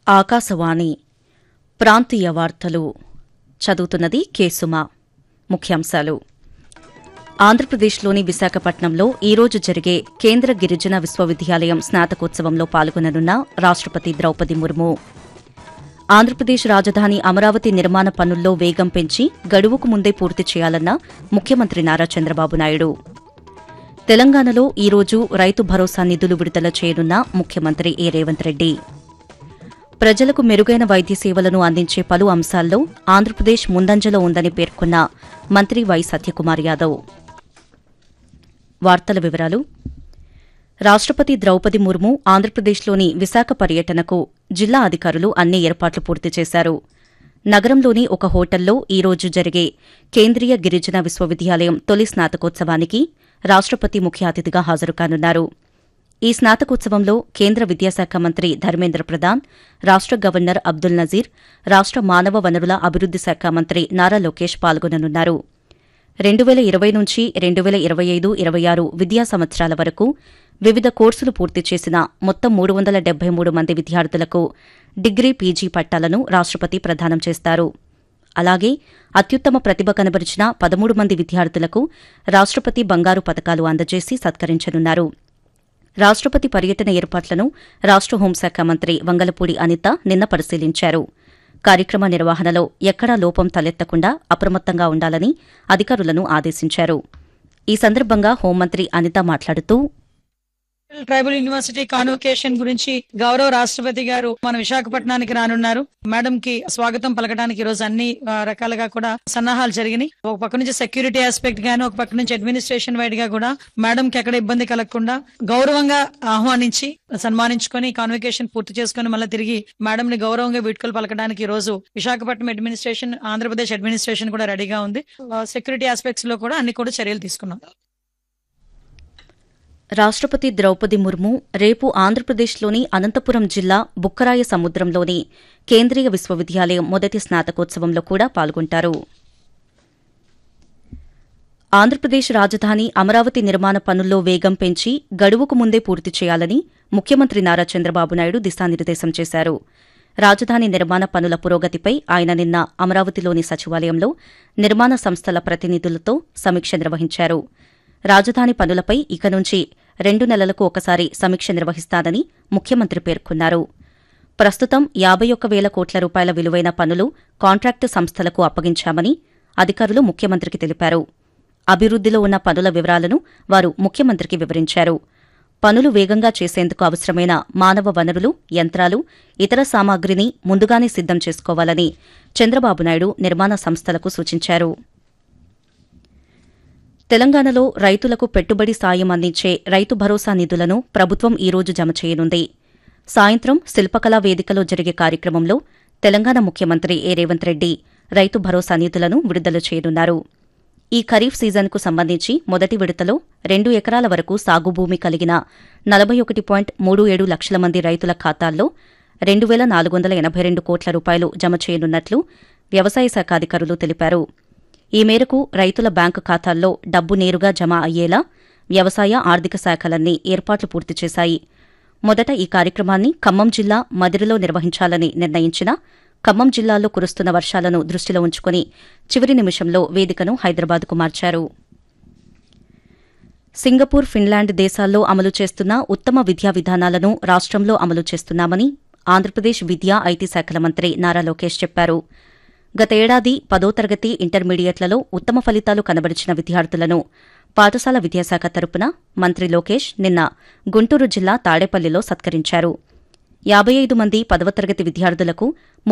ఆకాశవాణి ప్రాంతీయ వార్తలు చదువుతున్నది కేసుమ ముఖ్యాంశాలు ఆంధ్రప్రదేశ్లోని విశాఖపట్నంలో ఈరోజు జరిగే కేంద్ర గిరిజన విశ్వవిద్యాలయం స్నాతకోత్సవంలో పాల్గొననున్న రాష్టపతి ద్రౌపది ముర్ము ఆంధ్రప్రదేశ్ రాజధాని అమరావతి నిర్మాణ పనుల్లో వేగం పెంచి గడువుకు ముందే పూర్తి చేయాలన్న ముఖ్యమంత్రి నారా చంద్రబాబు నాయుడు తెలంగాణలో ఈరోజు రైతు భరోసా నిధులు విడుదల చేయనున్న ముఖ్యమంత్రి ఏ రేవంత్ రెడ్డి ప్రజలకు మెరుగైన వైద్య సేవలను అందించే పలు అంశాల్లో ఆంధ్రప్రదేశ్ ముందంజలో ఉందని పేర్కొన్న మంత్రి వై సత్యకుమార్ యాదవ్ వార్తల వివరాలు రాష్టపతి ద్రౌపది ముర్ము ఆంధ్రప్రదేశ్లోని విశాఖ పర్యటనకు జిల్లా అధికారులు అన్ని ఏర్పాట్లు పూర్తి చేశారు నగరంలోని ఒక హోటల్లో ఈ రోజు జరిగే కేంద్రీయ గిరిజన విశ్వవిద్యాలయం తొలి స్నాతకోత్సవానికి రాష్టపతి ముఖ్య అతిథిగా హాజరుకానున్నారు ఈ స్నాతకోత్సవంలో కేంద్ర విద్యాశాఖ మంత్రి ధర్మేంద్ర ప్రధాన్ రాష్ట గవర్నర్ అబ్దుల్ నజీర్ రాష్ట మానవ వనరుల అభివృద్ది శాఖ మంత్రి నారా లోకేష్ పాల్గొననున్నారు రెండు వేల ఇరవై నుంచి రెండు వేల ఇరవై ఐదు ఇరవై ఆరు విద్యా సంవత్సరాల వరకు వివిధ కోర్సులు పూర్తి చేసిన మొత్తం మూడు వందల డెబ్బై మూడు మంది విద్యార్థులకు డిగ్రీ పీజీ పట్టాలను రాష్టపతి ప్రదానం చేస్తారు అలాగే అత్యుత్తమ ప్రతిభ కనబరిచిన పదమూడు మంది విద్యార్థులకు రాష్టపతి బంగారు పతకాలు అందజేసి సత్కరించనున్నారు రాష్టపతి పర్యటన ఏర్పాట్లను రాష్ట హోంశాఖ మంత్రి వంగలపూడి అనిత నిన్న పరిశీలించారు కార్యక్రమ నిర్వహణలో ఎక్కడా లోపం తలెత్తకుండా అప్రమత్తంగా ఉండాలని అధికారులను ఆదేశించారు ఈ సందర్భంగా హోంమంత్రి అనిత మాట్లాడుతూ ట్రైబల్ యూనివర్సిటీ కాన్వకేషన్ గురించి గౌరవ రాష్ట్రపతి గారు మన విశాఖపట్నానికి రానున్నారు మేడం కి స్వాగతం పలకడానికి ఈ రోజు అన్ని ఆ, రకాలుగా కూడా సన్నాహాలు జరిగినాయి ఒక పక్క నుంచి సెక్యూరిటీ ఆస్పెక్ట్ గాను ఒక పక్క నుంచి అడ్మినిస్ట్రేషన్ వైడ్ గా కూడా మేడం కి ఎక్కడ ఇబ్బంది కలగకుండా గౌరవంగా ఆహ్వానించి సన్మానించుకొని కాన్వకేషన్ పూర్తి చేసుకొని మళ్ళీ తిరిగి మేడం ని గౌరవంగా వీడ్కోలు పలకడానికి ఈ రోజు విశాఖపట్నం అడ్మినిస్ట్రేషన్ ఆంధ్రప్రదేశ్ అడ్మినిస్ట్రేషన్ కూడా రెడీగా ఉంది సెక్యూరిటీ ఆస్పెక్ట్స్ లో కూడా అన్ని కూడా చర్యలు తీసుకున్నాం రాష్టపతి ద్రౌపది ముర్ము రేపు ఆంధ్రప్రదేశ్లోని అనంతపురం జిల్లా బుక్కరాయ సముద్రంలోని కేంద్రీయ విశ్వవిద్యాలయం మొదటి స్నాతకోత్సవంలో కూడా పాల్గొంటారు ఆంధ్రప్రదేశ్ రాజధాని అమరావతి నిర్మాణ పనుల్లో వేగం పెంచి గడువుకు ముందే పూర్తి చేయాలని ముఖ్యమంత్రి నారా చంద్రబాబు నాయుడు దిశానిర్దేశం చేశారు రాజధాని నిర్మాణ పనుల పురోగతిపై ఆయన నిన్న అమరావతిలోని సచివాలయంలో నిర్మాణ సంస్థల ప్రతినిధులతో సమీక్ష నిర్వహించారు రాజధాని పనులపై ఇక నుంచి రెండు నెలలకు ఒకసారి సమీక్ష నిర్వహిస్తానని ముఖ్యమంత్రి పేర్కొన్నారు ప్రస్తుతం యాబై ఒక్క వేల కోట్ల రూపాయల విలువైన పనులు కాంట్రాక్టు సంస్థలకు అప్పగించామని అధికారులు ముఖ్యమంత్రికి తెలిపారు అభివృద్దిలో ఉన్న పనుల వివరాలను వారు ముఖ్యమంత్రికి వివరించారు పనులు వేగంగా చేసేందుకు అవసరమైన మానవ వనరులు యంత్రాలు ఇతర సామాగ్రిని ముందుగానే సిద్దం చేసుకోవాలని చంద్రబాబు నాయుడు నిర్మాణ సంస్థలకు సూచించారు తెలంగాణలో రైతులకు పెట్టుబడి సాయం అందించే రైతు భరోసా నిధులను ప్రభుత్వం ఈ రోజు జమ చేయనుంది సాయంత్రం శిల్పకళా వేదికలో జరిగే కార్యక్రమంలో తెలంగాణ ముఖ్యమంత్రి ఏ రేవంత్ రెడ్డి రైతు భరోసా నిధులను విడుదల చేయనున్నారు ఈ ఖరీఫ్ సీజన్కు సంబంధించి మొదటి విడతలో రెండు ఎకరాల వరకు సాగు భూమి కలిగిన నలభై ఒకటి పాయింట్ మూడు ఏడు లక్షల మంది రైతుల ఖాతాల్లో రెండు వేల నాలుగు వందల ఎనభై రెండు కోట్ల రూపాయలు జమ చేయనున్నట్లు వ్యవసాయ శాఖ అధికారులు తెలిపారు ఈ మేరకు రైతుల బ్యాంకు ఖాతాల్లో డబ్బు నేరుగా జమ అయ్యేలా వ్యవసాయ ఆర్థిక శాఖలన్నీ ఏర్పాట్లు పూర్తి చేశాయి మొదట ఈ కార్యక్రమాన్ని ఖమ్మం జిల్లా మదిరిలో నిర్వహించాలని నిర్ణయించిన ఖమ్మం జిల్లాలో కురుస్తున్న వర్షాలను దృష్టిలో ఉంచుకుని చివరి నిమిషంలో వేదికను హైదరాబాద్కు మార్చారు సింగపూర్ ఫిన్లాండ్ దేశాల్లో అమలు చేస్తున్న ఉత్తమ విద్యా విధానాలను రాష్ట్రంలో అమలు చేస్తున్నామని ఆంధ్రప్రదేశ్ విద్యా ఐటీ శాఖల మంత్రి నారా లోకేష్ చెప్పారు గత ఏడాది పదో తరగతి ఇంటర్మీడియట్లలో ఉత్తమ ఫలితాలు కనబరిచిన విద్యార్థులను పాఠశాల విద్యాశాఖ తరపున మంత్రి లోకేష్ నిన్న గుంటూరు జిల్లా తాడేపల్లిలో సత్కరించారు యాబై ఐదు మంది పదవ తరగతి విద్యార్థులకు